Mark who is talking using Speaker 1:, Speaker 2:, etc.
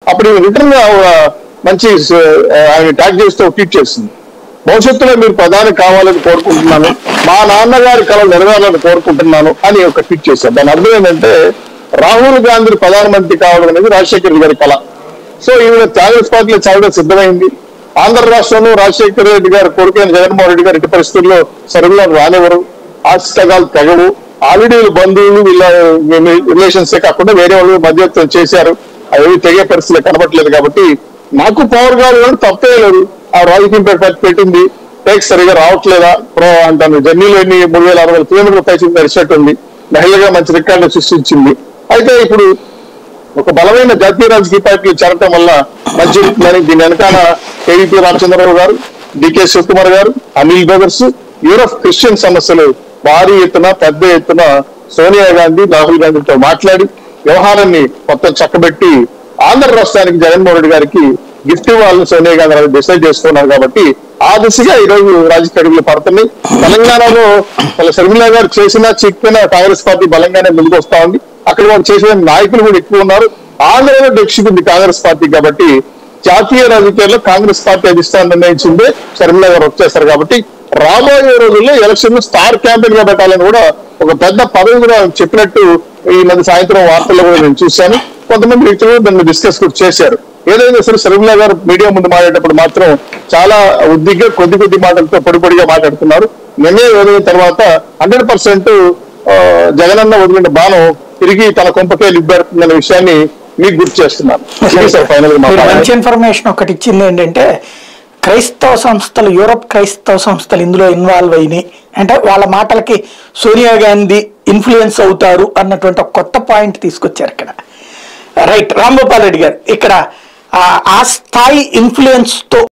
Speaker 1: అప్పుడు రిటర్న్ మంచి స- ఆయన ట్యాగ్ చేస్తూ ట్వీట్ చేస్తుంది భవిష్యత్తులో మీరు ప్రధాని కావాలని కోరుకుంటున్నాను మా నాన్నగారి కళలు నెరవేరాలని కోరుకుంటున్నాను అని ఒక ట్వీట్ చేశారు దాని అర్థం ఏంటంటే రాహుల్ గాంధీ ప్రధానమంత్రి కావడం అనేది రాజశేఖర్ రెడ్డి గారి కళ సో ఈవిడ కాంగ్రెస్ పార్టీలో చావడం సిద్ధమైంది ఆంధ్ర రాష్ట్రంలో రాజశేఖర రెడ్డి గారి కొడుకైన జగన్మోహన్ రెడ్డి గారు ఎట్టి పరిస్థితుల్లో సరువులో రానివ్వరు ఆస్తిగాలు తెగవు ఆల్రెడీ వీళ్ళ బంధువులు వీళ్ళ రిలేషన్స్ కాకుండా వేరే వాళ్ళు మధ్యవర్తులు చేశారు అవి తెగే పరిస్థితులు కనబట్టలేదు కాబట్టి నాకు పవర్ కావాలి తప్పే లేదు ఆ రాజకీయం పెట్టి పెట్టింది టేక్స్ సరిగా రావట్లేదా ప్రో అంటాను జర్నీలో ఎన్ని మూడు వేల అరవై కిలోమీటర్ల పైకి నడిచినట్టు ఉంది మహిళగా మంచి రికార్డు సృష్టించింది అయితే ఇప్పుడు ఒక బలమైన జాతీయ రాజకీయ పార్టీలు చేరటం వల్ల మంచి మరి దీని వెనకాల కేవీపీ రామచంద్రరావు గారు డికే శివకుమార్ గారు అనిల్ బ్రదర్స్ యూరప్ క్రిస్టియన్ సమస్యలు భారీ ఎత్తున పెద్ద ఎత్తున సోనియా గాంధీ రాహుల్ గాంధీతో మాట్లాడి వ్యవహారాన్ని మొత్తం చక్కబెట్టి ఆంధ్ర రాష్ట్రానికి జగన్మోహన్ రెడ్డి గారికి గిఫ్ట్ ఇవ్వాలని సోనియా గాంధీ గారు డిసైడ్ చేసుకున్నారు కాబట్టి ఆ దిశగా ఈ రోజు రాజకీయ అడుగులు పడుతున్నాయి తెలంగాణలో వాళ్ళ షర్మిల గారు చేసినా చిక్కిన కాంగ్రెస్ పార్టీ బలంగానే ముందుకు వస్తా ఉంది అక్కడ వాళ్ళు చేసిన నాయకులు కూడా ఎక్కువ ఉన్నారు ఆంధ్రలో దక్షింది కాంగ్రెస్ పార్టీ కాబట్టి జాతీయ రాజకీయాల్లో కాంగ్రెస్ పార్టీ అధిష్టానం నిర్ణయించిందే షర్మిల గారు వచ్చేస్తారు కాబట్టి రాబోయే రోజుల్లో ఎలక్షన్ స్టార్ క్యాంపెయిన్ గా పెట్టాలని కూడా ఒక పెద్ద పదవి కూడా చెప్పినట్టు ఈ మధ్య సాయంత్రం వార్తల్లో కూడా నేను చూశాను కొంతమంది వ్యక్తులు దాన్ని డిస్కస్ కూడా చేశారు ఏదైనా సరే షర్మిల గారు మీడియా ముందు మాట్లాడేటప్పుడు మాత్రం చాలా ఉద్దిగ్గా కొద్ది కొద్ది మాటలతో పొడి పొడిగా మాట్లాడుతున్నారు నిర్ణయం వదిలిన తర్వాత హండ్రెడ్ పర్సెంట్ జగనన్న వదిలిన బాణం తిరిగి తన కొంపకే లిబ్బెడుతుందనే విషయాన్ని మీకు గుర్తు చేస్తున్నాను ఇది సార్ ఫైనల్ గా మా
Speaker 2: మీరు
Speaker 1: పాయింట్.
Speaker 2: మంచి ఇన్ఫర్మేషన్ ఒకటి ఇచ్చింది ఏంటంటే క్రైస్తవ సంస్థలు యూరప్ క్రైస్తవ సంస్థలు ఇందులో ఇన్వాల్వ్ అయినాయి అంటే వాళ్ళ మాటలకి సోనియా గాంధీ ఇన్ఫ్లుయెన్స్ అవుతారు అన్నటువంటి ఒక కొత్త పాయింట్ తీసుకొచ్చారు ఇక్కడ రైట్ రాంగోపాల్ రెడ్డి గారు ఇక్కడ ఆ- ఆ స్థాయి ఇన్ఫ్లుయెన్స్ తో